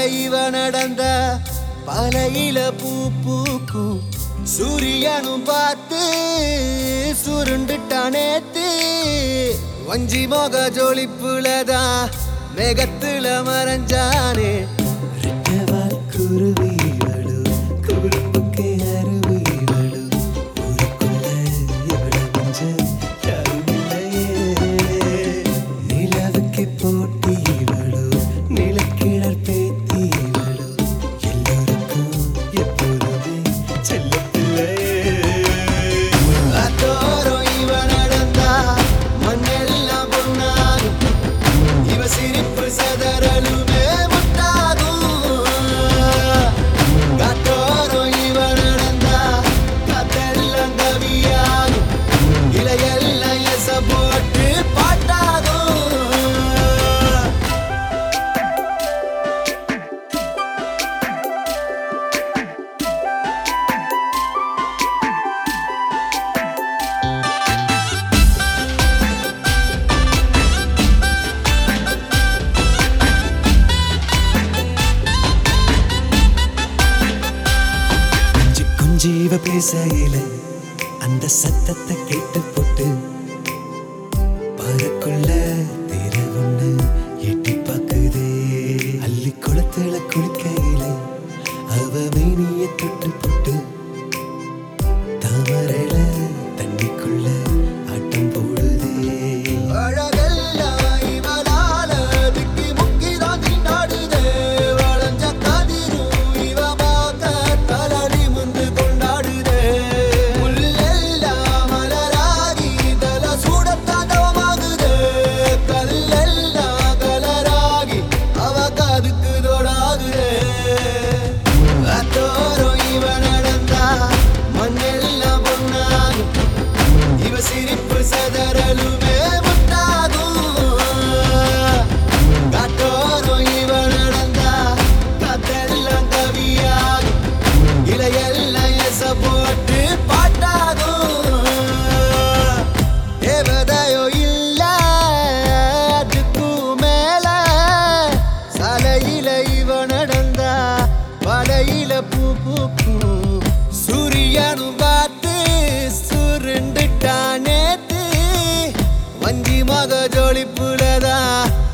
இவ நடந்த பலையில பூ பூக்கும் சூரியனும் பார்த்து சுருண்டுட்டானேத்து வஞ்சி மோக ஜொலிப்புலதான் மேகத்துல மறைஞ்சானே ரெட்டவால் குருவிகளு குறும்புக்கு அருவிகளு ஊருக்குள்ள எவ்வளவு மஞ்ச யாரும் இல்லையே நிலவுக்கு போட்டிகளு நிலக்கிழற் பேத்திகளு எல்லோருக்கும் எப்போதுமே செல்லப்பிள்ளையே அத்தோரம் இவ நடந்தா மண்ணெல்லாம் பொன்னாகும் இவ சிரிப்பு சதறலுமே முட்டாகும் காத்தோரம் இவ நடந்தா காத்தெல்லாம் கவியாகும் இலையெல்லாம் எச போட்டு பாட்டாகும் கொஞ்சி கொஞ்சி இவ பேசையில அந்த சத்தத்தை கேட்டு போட்டு பறக்குள்ள திர ஒண்ணு எட்டி பாக்குதே அள்ளி குளத்துல குளிக்கையில அவ மேனிய தொட்டு போட்டு தாமரையில தண்ணிக்குள்ள ஆட்டம் போடுதே அழகெல்லாம் இவளால திக்கி முக்கிதான் திண்டாடுதே வளைஞ்ச கதிரும் இவ பார்க்க தலடி முந்து கொண்டாடுதே முள்ளெல்லாம் மலராகி தல சூடத்தான் தவமாகுதே கல்லெல்லாம் கலராகி அவ காதுக்கு தொடாகுதே அத்தோரம் இவ நடந்தா மண்ணெல்லாம் பொன்னாகும் இவ சிரிப்பு சதறலுமே முட்டாகும் காட்டோரம் இவ நடந்தா காத்தெல்லாம் கவியாகும் இலையெல்லாம் எச போட்டு பாட்டாகும் தேவதையோ இல்ல அதுக்கும் மேல சாலையில இவ நடந்தா வலையில பூ பூக்கும் சூரியனும் பார்த்து சுருண்டுட்டானேத்து வஞ்சி மக ஜொலிப்புலதான்